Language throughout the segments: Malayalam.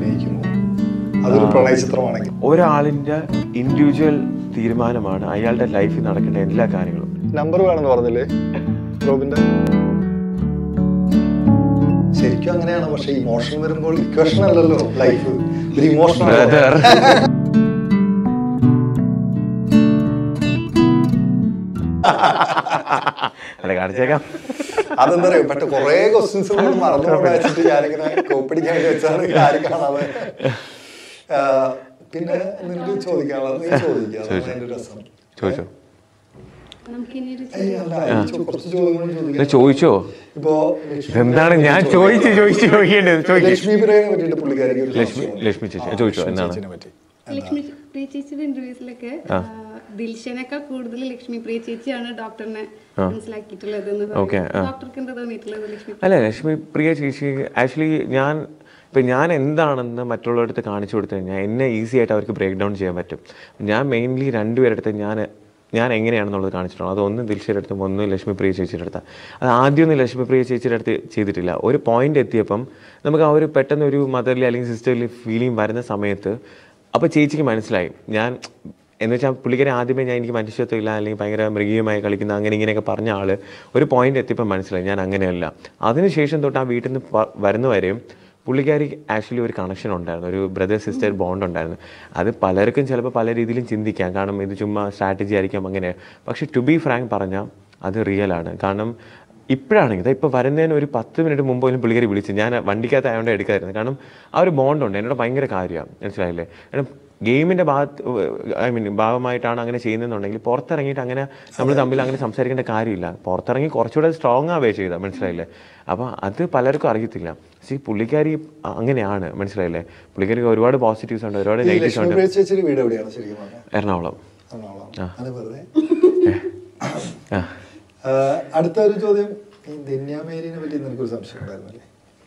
അഭിനയിക്കുമോ അതൊരു പ്രണയ ചിത്രമാണെങ്കിൽ ഒരാളിൻ്റെ ഇൻഡിവിജ്വൽ തീരുമാനമാണ് അയാളുടെ ലൈഫിൽ നടക്കേണ്ട എല്ലാ കാര്യങ്ങളും നമ്പർ വേണമെന്ന് പറഞ്ഞില്ലേ റോബിന്റെ ശരിക്കും അങ്ങനെയാണ് പക്ഷെ ഇമോഷൻ വരുമ്പോൾ ഇക്വേഷൻ അല്ലല്ലോ ലൈഫ് ഒരു ഇമോഷൻ ബ്രദർ അല്ല കാണിച്ചേക്കാം അതെന്താ പറയുക പെട്ടെന്ന് കുറെ ക്വസ്റ്റ്യൻസ് മറന്നു പോകാൻ വെച്ചിട്ട് ഞാനിങ്ങനെ കോപ്പടിക്കാൻ വേണ്ടി വെച്ചാണ് കാര്യം കാണാതെ ആ, പിന്നെ നിനക്ക് ചോദിക്കാനുള്ളത് നീ ചോദിക്കാം അതാണ് അതിന്റെ രസം ചോദിച്ചോ നമുക്കിനിയൊരു ഏയ് അല്ല, ഈ ചോ- കുറച്ച് ചോദ്യങ്ങൾ ഇത് ചോദിക്കാം ചോദിച്ചോ ഇപ്പോ ലക്ഷ്മി എന്താണ് ഞാൻ ചോദിച്ച് ചോദിച്ച് ചോദിക്കേണ്ടത് ചോദിക്കും ലക്ഷ്മി പിറയെ പറ്റിയിട്ട് പുള്ളിക്കാരിക്ക് ഒരു ലക്ഷ്മി സംശയമുണ്ട്. ലക്ഷ്മി ചേച്ചി ആ, ചോദിച്ചോ ലക്ഷ്മി എന്താണ് ചേച്ചിനെ പറ്റി. ലക്ഷ്മി പ്രിയ ചേച്ചിയുടെ ഇന്റർവ്യൂസിലൊക്കെ ദിൽഷനേക്കാൾ കൂടുതൽ ലക്ഷ്മി പ്രിയ ചേച്ചിയാണ് ഡോക്ടറിനെ മനസ്സിലാക്കിയിട്ടുള്ളത് എന്ന് Okay, ആ. ഡോക്ടർക്ക് എന്താ തോന്നിയിട്ടുള്ളത് ലക്ഷ്മി അല്ല ലക്ഷ്മി പ്രിയ ചേച്ചി ആക്ച്വലി ഞാൻ ഇപ്പം ഞാൻ എന്താണെന്ന് മറ്റുള്ളവരടുത്ത് കാണിച്ചു കൊടുത്തു കഴിഞ്ഞാൽ എന്നെ ഈസി ആയിട്ട് അവർക്ക് ബ്രേക്ക് ഡൗൺ ചെയ്യാൻ പറ്റും ഞാൻ മെയിൻലി രണ്ടുപേരടുത്ത് ഞാൻ ഞാൻ എങ്ങനെയാണെന്നുള്ളത് കാണിച്ചിട്ടുണ്ട് അത് ഒന്ന് ദിൽഷയുടെ അടുത്തും ഒന്ന് ലക്ഷ്മി പ്രിയ ചേച്ചിയുടെ അടുത്ത് അത് ആദ്യമൊന്നും ലക്ഷ്മി പ്രിയ ചേച്ചിയുടെ അടുത്ത് ചെയ്തിട്ടില്ല ഒരു പോയിന്റ് എത്തിയപ്പം നമുക്ക് ആ ഒരു പെട്ടെന്ന് ഒരു മദർലി അല്ലെങ്കിൽ സിസ്റ്റർലി ഫീലിംഗ് വരുന്ന സമയത്ത് അപ്പോൾ ചേച്ചിക്ക് മനസ്സിലായി ഞാൻ എന്ന് വെച്ചാൽ പുള്ളിക്കാരെ ആദ്യമേ ഞാൻ എനിക്ക് മനുഷ്യത്വമില്ല അല്ലെങ്കിൽ ഭയങ്കര മൃഗീയമായി കളിക്കുന്ന അങ്ങനെ ഇങ്ങനെയൊക്കെ പറഞ്ഞ ആൾ ഒരു പോയിന്റ് എത്തിയപ്പോൾ മനസ്സിലായി ഞാൻ അങ്ങനെയല്ല അതിനുശേഷം തൊട്ട് ആ വീട്ടിൽ നിന്ന് പ- വരുന്നവരെയും പുള്ളിക്കാരി ആക്ച്വലി ഒരു കണക്ഷൻ ഉണ്ടായിരുന്നു ഒരു ബ്രദർ സിസ്റ്റർ ബോണ്ട് ഉണ്ടായിരുന്നു അത് പലർക്കും ചിലപ്പോൾ പല രീതിയിലും ചിന്തിക്കാം കാരണം ഇത് ചുമ്മാ സ്ട്രാറ്റജി ആയിരിക്കാം അങ്ങനെ പക്ഷേ ടു ബി ഫ്രാങ്ക് പറഞ്ഞാൽ അത് റിയൽ ആണ് കാരണം ഇപ്പോഴാണെങ്കിൽ ഇതാ ഇപ്പോൾ വരുന്നതിന് ഒരു പത്ത് മിനിറ്റ് മുമ്പ് പോലും പുള്ളിക്കാരി വിളിച്ചു ഞാൻ വണ്ടിക്കകത്ത് ആയതുകൊണ്ട് എടുക്കായിരുന്നു കാരണം ആ ഒരു ബോണ്ട് ഉണ്ട് എന്നോട് ഭയങ്കര കാര്യമാണ് മനസ്സിലായില്ലേ കാരണം ഗെയിമിൻ്റെ ഭാഗത്ത് ഐ മീൻ ഭാഗമായിട്ടാണ് അങ്ങനെ ചെയ്യുന്നതെന്നുണ്ടെങ്കിൽ പുറത്തിറങ്ങിയിട്ട് അങ്ങനെ നമ്മൾ തമ്മിൽ അങ്ങനെ സംസാരിക്കേണ്ട കാര്യമില്ല പുറത്തിറങ്ങി കുറച്ചുകൂടെ സ്ട്രോങ് ആവേ ചെയ്താൽ മനസ്സിലായില്ലേ അപ്പോൾ അത് പലർക്കും അറിയത്തില്ല സി പുള്ളിക്കാരി അങ്ങനെയാണ് മനസ്സിലായില്ലേ പുള്ളിക്കാരിക്ക് ഒരുപാട് പോസിറ്റീവ്സ് ഉണ്ട് ഒരുപാട് ഈ നെഗറ്റീവ്സ് ലക്ഷ്മി ഉണ്ട് പ്രിയ ചേച്ചിയുടെ വീട് എവിടെയാണ് ശരിക്കും പറഞ്ഞാൽ എറണാകുളം എറണാകുളം അത് വെറുതെ ആ ആ, അടുത്ത ഒരു ചോദ്യം ഈ ധന്യാമേരിനെ പറ്റി നിനക്കൊരു സംശയം ഉണ്ടായിരുന്നല്ലേ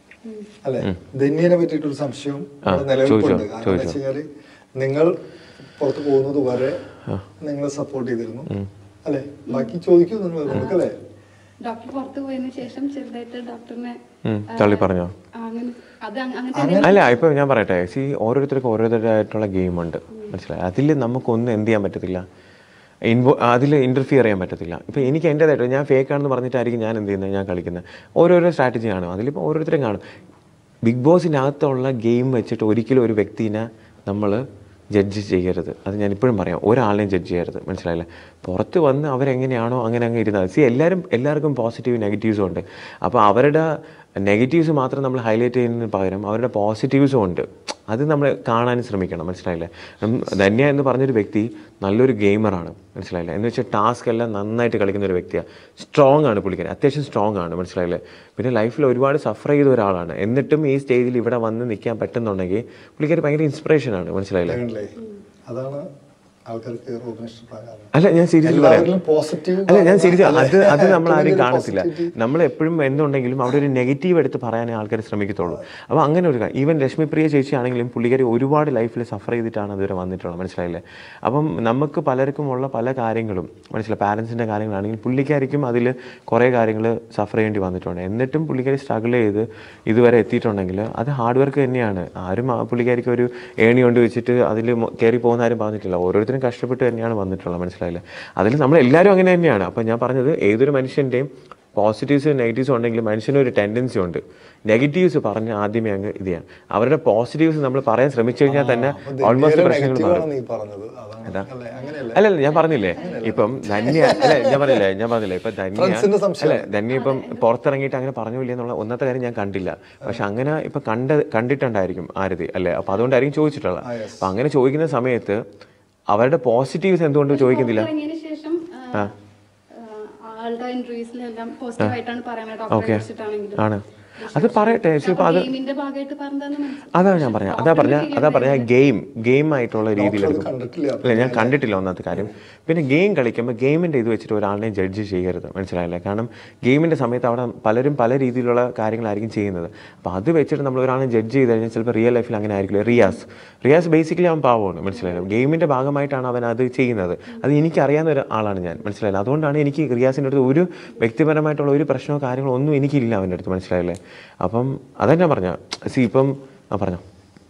അല്ലെ ധന്യനെ പറ്റിയിട്ടൊരു സംശയം ആ, ഇവിടെ നിലനിൽപ്പുണ്ട് ചോദിച്ചോ, കാരണം എന്താ ചോദിച്ചോ. വെച്ചാല് നിങ്ങൾ പുറത്ത് പോകുന്നത് വരെ നിങ്ങൾ സപ്പോർട്ട് ചെയ്തിരുന്നു അല്ലെ ബാക്കി ചോദിക്കൂ നിങ്ങൾ നിങ്ങൾക്കല്ലേ ഡോക്ടർ പുറത്തു പോയതിനു ശേഷം ചെറുതായിട്ട് ഡോക്ടറിനെ ഉം, തള്ളി പറഞ്ഞോ ആ, അങ്ങനെ അത് അങ്ങ- അങ്ങനെ അല്ല ഇപ്പൊ ഞാൻ പറയട്ടെ സി ഓരോരുത്തർക്കും ഓരോരുത്തരായിട്ടുള്ള ഗെയിമുണ്ട് മനസ്സിലായി അതിൽ നമുക്കൊന്നും എന്ത് ചെയ്യാൻ പറ്റത്തില്ല ഇൻവോ അതിൽ ഇന്റർഫിയർ ചെയ്യാൻ പറ്റത്തില്ല ഇപ്പൊ എനിക്ക് എൻ്റെതായിട്ട് ഞാൻ ഫേക്ക് ആണെന്ന് പറഞ്ഞിട്ടായിരിക്കും ഞാൻ എന്ത് ചെയ്യുന്നത് ഞാൻ കളിക്കുന്നത് ഓരോരോ സ്ട്രാറ്റജിയാണ് അതിലിപ്പോൾ ഓരോരുത്തരും കാണും ബിഗ് ബോസിനകത്തുള്ള ഗെയിം വെച്ചിട്ട് ഒരിക്കലും ഒരു വ്യക്തിനെ നമ്മൾ ജഡ്ജ് ചെയ്യരുത് അത് ഞാൻ ഇപ്പോഴും പറയാം ഒരാളെയും ജഡ്ജ് ചെയ്യരുത് മനസ്സിലായില്ലേ പുറത്ത് വന്ന് അവരെങ്ങനെയാണോ അങ്ങനെ അങ്ങ് ഇരുന്നത് സി എല്ലാവരും എല്ലാവർക്കും പോസിറ്റീവ് നെഗറ്റീവ്സും ഉണ്ട് അപ്പോൾ അവരുടെ നെഗറ്റീവ്സ് മാത്രം നമ്മൾ ഹൈലൈറ്റ് ചെയ്യുന്നതിന് പകരം അവരുടെ പോസിറ്റീവ്സും ഉണ്ട് അത് നമ്മൾ കാണാൻ ശ്രമിക്കണം മനസ്സിലായില്ലേ ഉം, ധന്യ എന്ന് പറഞ്ഞൊരു വ്യക്തി നല്ലൊരു ഗെയിമറാണ് മനസ്സിലായില്ലേ എന്ന് വെച്ചാൽ ടാസ്ക് എല്ലാം നന്നായിട്ട് കളിക്കുന്ന ഒരു വ്യക്തിയാണ് സ്ട്രോങ് ആണ് പുള്ളിക്കാരൻ അത്യാവശ്യം സ്ട്രോങ് ആണ് മനസ്സിലായില്ലേ പിന്നെ ലൈഫിൽ ഒരുപാട് സഫർ ചെയ്ത ഒരാളാണ് എന്നിട്ടും ഈ സ്റ്റേജിൽ ഇവിടെ വന്ന് നിൽക്കാൻ പറ്റുന്നുണ്ടെങ്കിൽ പുള്ളിക്കാരി ഭയങ്കര ഇൻസ്പിറേഷൻ ആണ് മനസ്സിലായില്ലേ കണ്ടില്ലേ? അതാണ് ആൾക്കാർക്ക് റോബിന് ഇഷ്ടപ്പെടാൻ അല്ല ഞാൻ സീരിയസ്ലി പറയാം എല്ലാവരിലും പോസിറ്റീവ് അല്ല ഞാൻ സീരിയസ് അത് അത് നമ്മൾ ആരും കാണത്തില്ല നമ്മൾ എപ്പോഴും എന്തുണ്ടെങ്കിലും അവിടെ ഒരു നെഗറ്റീവ് എടുത്ത് പറയാനേ ആൾക്കാർ ശ്രമിക്കത്തുള്ളൂ അപ്പോൾ അങ്ങനെ ഒരു ഈവൻ ലക്ഷ്മി പ്രിയ ചേച്ചി ആണെങ്കിലും പുള്ളിക്കാരി ഒരുപാട് ലൈഫിൽ സഫർ ചെയ്തിട്ടാണ് അതുവരെ വന്നിട്ടുള്ളത് മനസ്സിലായില്ലേ അപ്പം നമുക്ക് പലർക്കും ഉള്ള പല കാര്യങ്ങളും മനസ്സിലായി പാരൻസിൻ്റെ കാര്യങ്ങളാണെങ്കിൽ പുള്ളിക്കാരിക്കും അതിൽ കുറേ കാര്യങ്ങൾ സഫർ ചെയ്യേണ്ടി വന്നിട്ടുണ്ട് എന്നിട്ടും പുള്ളിക്കാരി സ്ട്രഗിൾ ചെയ്ത് ഇതുവരെ എത്തിയിട്ടുണ്ടെങ്കിൽ അത് ഹാർഡ് വർക്ക് തന്നെയാണ് ആരും ആ പുള്ളിക്കാരിക്ക് ഒരു ഏണി കൊണ്ട് വെച്ചിട്ട് അതിൽ കയറി പോകുന്ന ആരും പറഞ്ഞിട്ടില്ല ഓരോരുത്തരും കഷ്ടപ്പെട്ട് തന്നെയാണ് വന്നിട്ടുള്ളത് മനസ്സിലായില്ലേ അതിൽ നമ്മൾ എല്ലാവരും അങ്ങനെ തന്നെയാണ് അപ്പം ഞാൻ പറഞ്ഞത് ഏതൊരു മനുഷ്യൻ്റെയും പോസിറ്റീവ്സും നെഗറ്റീവ്സും ഉണ്ടെങ്കിൽ മനുഷ്യന് ഒരു ടെൻഡൻസി ഉണ്ട് നെഗറ്റീവ്സ് പറഞ്ഞ് ആദ്യമേ അങ്ങ് ഇത് ചെയ്യാം അവരുടെ പോസിറ്റീവ്സ് നമ്മൾ പറയാൻ ശ്രമിച്ചു കഴിഞ്ഞാൽ തന്നെ ഓൾമോസ്റ്റ് പ്രശ്നങ്ങൾ മാറും നീ പറഞ്ഞത് അതാണ് അല്ലേ അങ്ങനെയല്ലേ അല്ലല്ല ഞാൻ പറഞ്ഞില്ലേ ഇപ്പം ധന്യ അല്ല ഞാൻ പറഞ്ഞില്ലേ ഞാൻ പറഞ്ഞില്ലേ ഇപ്പൊ ധന്യ ഫ്രണ്ട്സിന്റെ സംശയം. അല്ല ധന്യ ഇപ്പം പുറത്തിറങ്ങിയിട്ട് അങ്ങനെ പറഞ്ഞില്ല എന്നുള്ള ഒന്നത്തെ കാര്യം ഞാൻ കണ്ടില്ല പക്ഷെ അങ്ങനെ ഇപ്പൊ കണ്ട കണ്ടിട്ടുണ്ടായിരിക്കും ആരതി അല്ലേ അപ്പൊ അതുകൊണ്ടായിരിക്കും ചോദിച്ചിട്ടുള്ളത് അപ്പൊ അങ്ങനെ ചോദിക്കുന്ന സമയത്ത് അവരുടെ പോസിറ്റീവ്സ് എന്തുകൊണ്ട് ചോദിക്കുന്നില്ല ഇറങ്ങിയതിനു ശേഷം ആ, ആ, ആളുടെ ഇന്റർവ്യൂസിലെല്ലാം പോസിറ്റീവ് ആയിട്ടാണ് പറയുന്നത് ഡോക്ടറെ കുറിച്ചിട്ടാണെങ്കിലും ആണ് അത് പറയട്ടെ പക്ഷെ ഇപ്പൊ അത് ഗെയിമിന്റെ ഭാഗമായിട്ട് പറഞ്ഞതെന്ന് മനസ്സിലായി അതാ ഞാൻ പറഞ്ഞ അതാ പറഞ്ഞ അതാ പറഞ്ഞ ഗെയിം ഗെയിം ആയിട്ടുള്ള രീതിയിൽ എടുക്കും കണ്ടിട്ടില്ല അല്ല ഞാൻ കണ്ടിട്ടില്ല ഒന്നാമത്തെ കാര്യം പിന്നെ ഗെയിം കളിക്കുമ്പോൾ ഗെയിമിൻ്റെ ഇത് വെച്ചിട്ട് ഒരാളിനെ ജഡ്ജ് ചെയ്യരുത് മനസ്സിലായില്ലേ കാരണം ഗെയിമിൻ്റെ സമയത്ത് അവിടെ പലരും പല രീതിയിലുള്ള കാര്യങ്ങളായിരിക്കും ചെയ്യുന്നത് അപ്പോൾ അത് വെച്ചിട്ട് നമ്മൾ ഒരാളെ ജഡ്ജ് ചെയ്ത് കഴിഞ്ഞാൽ ചിലപ്പോൾ റിയൽ ലൈഫിൽ അങ്ങനെ ആയിരിക്കില്ല റിയാസ് റിയാസ് ബേസിക്കലി അവൻ പാവമാണ് മനസ്സിലായില്ലേ ഗെയിമിൻ്റെ ഭാഗമായിട്ടാണ് അവൻ അത് ചെയ്യുന്നത് അത് എനിക്കറിയാവുന്ന ഒരു ആളാണ് ഞാൻ മനസ്സിലായില്ല അതുകൊണ്ടാണ് എനിക്ക് റിയാസിൻ്റെ അടുത്ത് ഒരു വ്യക്തിപരമായിട്ടുള്ള ഒരു പ്രശ്നമോ കാര്യങ്ങളോ ഒന്നും എനിക്കില്ല അവൻ്റെ അടുത്ത് മനസ്സിലായില്ലേ അപ്പം അതാ ഞാൻ പറഞ്ഞ സി ഇപ്പം ആ പറഞ്ഞോ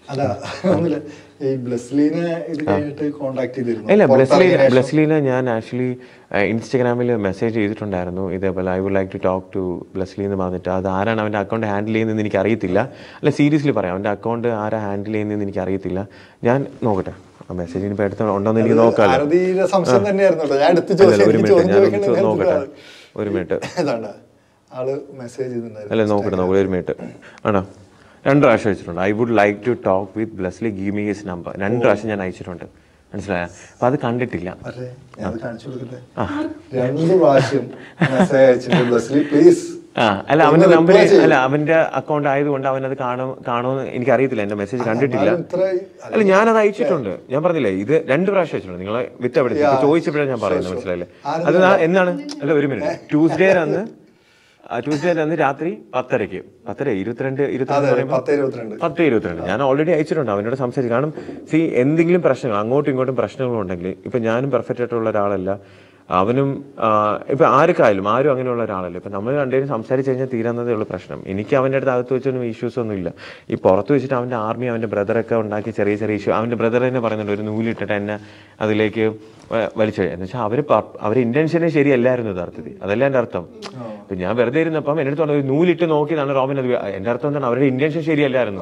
അല്ല ഒന്നുമില്ല ഈ ബ്ലസ്ലീനെ ഇത് കഴിഞ്ഞിട്ട് കോണ്ടാക്ട് ചെയ്തിരുന്നു ഇല്ല ബ്ലസ്ലി പുറത്തിറങ്ങിയ ശേഷം. ബ്ലസ്ലീനെ ഞാൻ ആക്ച്വലി ഇൻസ്റ്റഗ്രാമിൽ മെസ്സേജ് ചെയ്തിട്ടുണ്ടായിരുന്നു ഇതേപോലെ I would like to talk to Blesslee എന്ന് പറഞ്ഞിട്ട് അത് ആരാണ് അവൻ്റെ അക്കൗണ്ട് ഹാൻഡിൽ ചെയ്യുന്നതെന്ന് എനിക്ക് അറിയത്തില്ല അല്ല സീരിയസ്ലി പറയാം അവൻ്റെ അക്കൗണ്ട് ആരാ ഹാൻഡിൽ ചെയ്യുന്നതെന്ന് എനിക്ക് അറിയത്തില്ല ഞാൻ നോക്കട്ടെ ആ മെസ്സേജ് ഇനിയിപ്പോൾ എടുത്ത് ഉണ്ടോന്ന് എനിക്ക് നോക്കാമല്ലോ ആരതിയുടെ സംശയം തന്നെയായിരുന്നു കേട്ടോ. ഞാൻ എടുത്ത് അല്ലല്ല, ഒരു ചോദിച്ചു മിനിറ്റ് ഞാൻ ഒന്ന് നോക്കട്ടെ ഒരു മിനിറ്റ് ഏതാണ്ടാ ആള് മെസ്സേജ് ചെയ്തിട്ടുണ്ടായിരുന്നു അല്ല നോക്കട്ടെ നോക്കട്ടെ ഒരു മിനിറ്റ് ആണോ രണ്ട് പ്രാവശ്യം അയച്ചിട്ടുണ്ട് I would like to talk with Blesslee give me his number രണ്ട് പ്രാവശ്യം ഞാൻ അയച്ചിട്ടുണ്ട് മനസ്സിലായ അപ്പൊ അത് കണ്ടിട്ടില്ല മറ്റേ ഞാൻ കാണിച്ചു കൊടുക്കട്ടെ രണ്ട് പ്രാവശ്യം മെസ്സേജ് അയച്ചിട്ട് ബ്ലസ്ലി പ്ലീസ് ആ അല്ല അവന്റെ ഒന്ന് നമ്പർ reply ചെയ്യ്. അല്ല അവന്റെ അക്കൗണ്ട് ആയതുകൊണ്ട് അവൻ അത് കാണും കാണുമെന്ന് എനിക്ക് അറിയത്തില്ല എന്റെ മെസ്സേജ് കണ്ടിട്ടില്ല ഇത്ര അല്ല ഞാനത് അയച്ചിട്ടുണ്ട് ഞാൻ പറഞ്ഞില്ലേ ഇത് രണ്ട് പ്രാവശ്യം അയച്ചിട്ടുണ്ട് നിങ്ങളെ വിത്ത് എവിടെ ഇപ്പൊ ചോദിച്ചപ്പോഴാണ് ഞാൻ പറയുന്നത് മനസ്സിലായില്ലേ അത് നാ- എന്നാണ് അല്ല ഒരു മിനിറ്റ് ട്യൂസ്ഡേ അന്ന് ട്യൂസ്ഡേ അന്ന് രാത്രി പത്തരയ്ക്ക് പത്തര ഇരുപത്തിരണ്ട് ഇരുപത്തിരണ്ട് അതെ പറയുമ്പോൾ പത്ത് ഇരുപത്തിരണ്ട് പത്ത് ഇരുപത്തിരണ്ട് ഞാൻ ഓൾറെഡി അയച്ചിട്ടുണ്ട് അവനോട് സംസാരിച്ചു കാരണം സി എന്തെങ്കിലും പ്രശ്നങ്ങൾ അങ്ങോട്ടും ഇങ്ങോട്ടും പ്രശ്നങ്ങളുണ്ടെങ്കിൽ ഇപ്പൊ ഞാനും പെർഫെക്റ്റ് ആയിട്ടുള്ള ഒരാളല്ല അവനും ആ, ഇപ്പൊ ആർക്കായാലും ആരും അങ്ങനെയുള്ള ഒരാളല്ല ഇപ്പൊ നമ്മൾ രണ്ടുപേരും സംസാരിച്ച് കഴിഞ്ഞാൽ തീരുന്നതേ ഉള്ളൂ പ്രശ്നം എനിക്ക് അവന്റെ അടുത്ത് അകത്ത് വെച്ചൊന്നും ഇഷ്യൂസ് ഒന്നും ഇല്ല ഈ പുറത്ത് വെച്ചിട്ട് അവന്റെ ആർമി അവന്റെ ബ്രദറൊക്കെ ഉണ്ടാക്കി ചെറിയ ചെറിയ ഇഷ്യൂ അവന്റെ ബ്രദർ തന്നെ പറയുന്നുണ്ട് ഒരു നൂലിട്ടിട്ട് എന്നെ അതിലേക്ക് വ- വലിച്ചു എന്ന് വെച്ചാൽ അവര് പ- അവരുടെ ഇന്റൻഷനെ ശരിയല്ലായിരുന്നു യഥാർത്ഥത്തിൽ അതല്ല എന്റെ അർത്ഥം ഇപ്പൊ ഞാൻ വെറുതെ ഇരുന്നപ്പം എന്റെ അടുത്ത് പറഞ്ഞു, ഒരു നൂലിട്ട് നോക്കിയതാണ് റോബിൻ അത് എന്റെ അർത്ഥം എന്താണ് അവരുടെ ഇന്റൻഷൻ ശരിയല്ലായിരുന്നു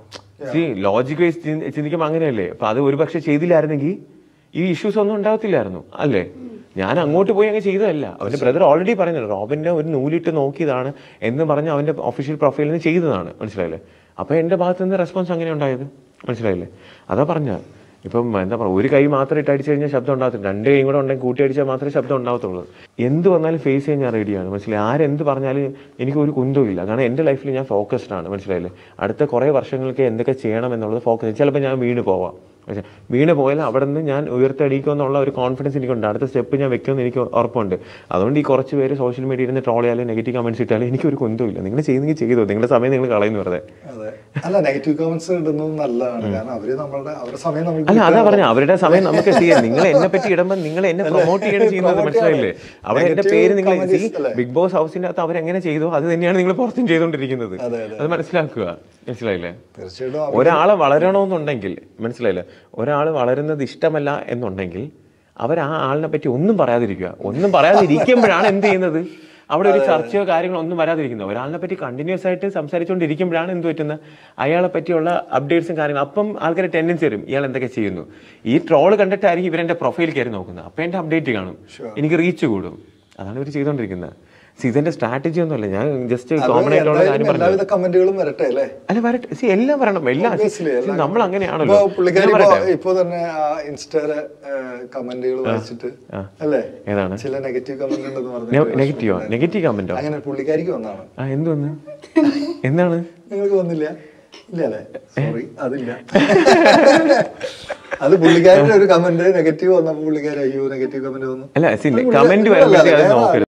സി ലോജിക് വൈസ് ചിന്തിക്കുമ്പോൾ അങ്ങനെയല്ലേ അപ്പൊ അത് ഒരു പക്ഷെ ചെയ്തില്ലായിരുന്നെങ്കിൽ ഈ ഇഷ്യൂസ് ഒന്നും ഉണ്ടാകത്തില്ലായിരുന്നു അല്ലേ ഞാൻ അങ്ങോട്ട് പോയി അങ്ങ് ചെയ്തതല്ല അവന്റെ ബ്രദർ ഓൾറെഡി പറയുന്നുണ്ട് റോബിന്റെ ഒരു നൂലിട്ട് നോക്കിയതാണ് എന്ന് പറഞ്ഞ് അവന്റെ ഒഫീഷ്യൽ പ്രൊഫൈലിൽ നിന്ന് ചെയ്തതാണ് മനസ്സിലായില്ലേ അപ്പൊ എന്റെ ഭാഗത്ത് നിന്ന് റെസ്പോൺസ് അങ്ങനെ ഉണ്ടായത് മനസ്സിലായില്ലേ അതാ പറഞ്ഞ ഇപ്പം എന്താ പറയുക ഒരു കൈ മാത്രം ഇട്ട് അടിച്ചു കഴിഞ്ഞാൽ ശബ്ദം ഉണ്ടാകത്തില്ല രണ്ട് കൈയും കൂടെ ഉണ്ടെങ്കിൽ കൂട്ടി അടിച്ചാൽ മാത്രമേ ശബ്ദം ഉണ്ടാകത്തുള്ളൂ എന്ത് വന്നാലും ഫേസ് ചെയ്യാൻ ഞാൻ റെഡിയാണ് മനസ്സിലായി ആരെന്ത് പറഞ്ഞാലും എനിക്ക് ഒരു കുന്തവും ഇല്ല കാരണം എൻ്റെ ലൈഫിൽ ഞാൻ ഫോക്കസ്ഡ് ആണ് മനസ്സിലായില്ലേ അടുത്ത കുറേ വർഷങ്ങൾക്ക് എന്തൊക്കെ ചെയ്യണം എന്നുള്ളത് ഫോക്കസ് ചിലപ്പോൾ ഞാൻ വീണ് പോവാം പക്ഷേ വീണ് പോയാൽ അവിടെ നിന്ന് ഞാൻ ഉയർത്തെടിക്കുമെന്നുള്ള ഒരു കോൺഫിഡൻസ് എനിക്കുണ്ട് അടുത്ത സ്റ്റെപ്പ് ഞാൻ വെക്കുമെന്ന് എനിക്ക് ഉറപ്പുണ്ട് അതുകൊണ്ട് ഈ കുറച്ച് പേര് സോഷ്യൽ മീഡിയയിൽ നിന്ന് ട്രോൾ ചെയ്യാലും നെഗറ്റീവ് കമൻസ് ഇട്ടാലും എനിക്കൊരു കുന്തമില്ല നിങ്ങൾ ചെയ്യുന്നെങ്കിൽ ചെയ്തോ നിങ്ങളുടെ സമയം നിങ്ങൾ കളയുന്നു വെറുതെ അതെ അല്ല നെഗറ്റീവ് കമന്റ്സ് ഇടുന്നത് നല്ലതാണ് കാരണം അവര് നമ്മളുടെ അവരുടെ സമയം നമുക്ക് അല്ല അതാ പറഞ്ഞ അവരുടെ സമയം നമുക്ക് ചെയ്യാം നിങ്ങൾ എന്നെ പറ്റി ഇടുമ്പോൾ നിങ്ങൾ എന്നെ പ്രൊമോട്ട് ചെയ്യണം ചെയ്യുന്നത് promote മനസ്സിലായില്ലേ ചെയ്യണം. അവിടെ എന്റെ Negative പേര് നിങ്ങൾ comments see, അല്ലേ? ബിഗ് ബോസ് ഹൗസിന്റെ അകത്ത് അവരെങ്ങനെ ചെയ്തു അത് തന്നെയാണ് നിങ്ങൾ പുറത്തും ചെയ്തുകൊണ്ടിരിക്കുന്നത് അതെ, അതെ. അത് മനസ്സിലാക്കുക മനസ്സിലായില്ലേ തീർച്ചയായിട്ടും അവര് ഒരാളെ വളരണമെന്നുണ്ടെങ്കിൽ മനസ്സിലായില്ലേ ഒരാൾ വളരുന്നത് ഇഷ്ടമല്ല എന്നുണ്ടെങ്കിൽ അവർ ആ ആളിനെ പറ്റി ഒന്നും പറയാതിരിക്കുക ഒന്നും പറയാതിരിക്കുമ്പോഴാണ് എന്ത് ചെയ്യുന്നത് അവിടെ ഒരു ചർച്ചയോ കാര്യങ്ങളോ ഒന്നും വരാതിരിക്കുന്നത് ഒരാളിനെ പറ്റി കണ്ടിന്യൂസ് ആയിട്ട് സംസാരിച്ചുകൊണ്ടിരിക്കുമ്പോഴാണ് എന്ത് പറ്റുന്നത് അയാളെ പറ്റിയുള്ള അപ്ഡേറ്റ്സും കാര്യങ്ങളും അപ്പം ആൾക്കാർ ടെൻഡൻസി വരും ഇയാൾ എന്തൊക്കെ ചെയ്യുന്നു ഈ ട്രോള് കണ്ടിട്ടായിരിക്കും ഇവരെന്റെ പ്രൊഫൈൽ കയറി നോക്കുന്നത് അപ്പം എന്റെ അപ്ഡേറ്റ് കാണും എനിക്ക് റീച്ച് കൂടും അതാണ് ഇവർ ചെയ്തുകൊണ്ടിരിക്കുന്നത് സി ഇതെന്റെ സ്ട്രാറ്റജി ഒന്നുമല്ല ഞാൻ ജസ്റ്റ് അത് കോമൺ ആയിട്ടുള്ള എന്തായാലും കാര്യം പറഞ്ഞു എല്ലാവിധ കമന്റുകളും വരട്ടെ അല്ലേ അല്ല വരട്ടെ സി എല്ലാം വരണം എല്ലാം see, Obviously, see, എല്ലാം നമ്മൾ അങ്ങനെയാണല്ലോ ഇപ്പൊ പുള്ളിക്കാരി ഞാൻ ഇപ്പൊ പറയട്ടെ? ഇപ്പൊ തന്നെ ആ ഇൻസ്റ്റയിലെ കമന്റുകൾ വായിച്ചിട്ട് അല്ലേ ഏതാണ് ചില നെഗറ്റീവ് കമന്റ് ഉണ്ടെന്ന് പറഞ്ഞു നെഗറ്റീവോ നെഗറ്റീവ് കമന്റോ അങ്ങനെ പുള്ളിക്കാരിക്ക് വന്നാണ് ആ എന്ത് വന്ന് എന്താണ് നിങ്ങൾക്ക് വന്നില്ല ഇല്ല അല്ലേ സോറി അതില്ല അത് പുള്ളിക്കാരുടെ ഒരു കമന്റ് നെഗറ്റീവ് വന്നപ്പോ പുള്ളിക്കാരി അയ്യോ നെഗറ്റീവ് കമന്റ് വന്നു അല്ല അത് പുള്ളി- കമന്റ് നിങ്ങളല്ല, വരുമ്പോഴത്തേക്ക് അത് വേറെ നോക്കരുത്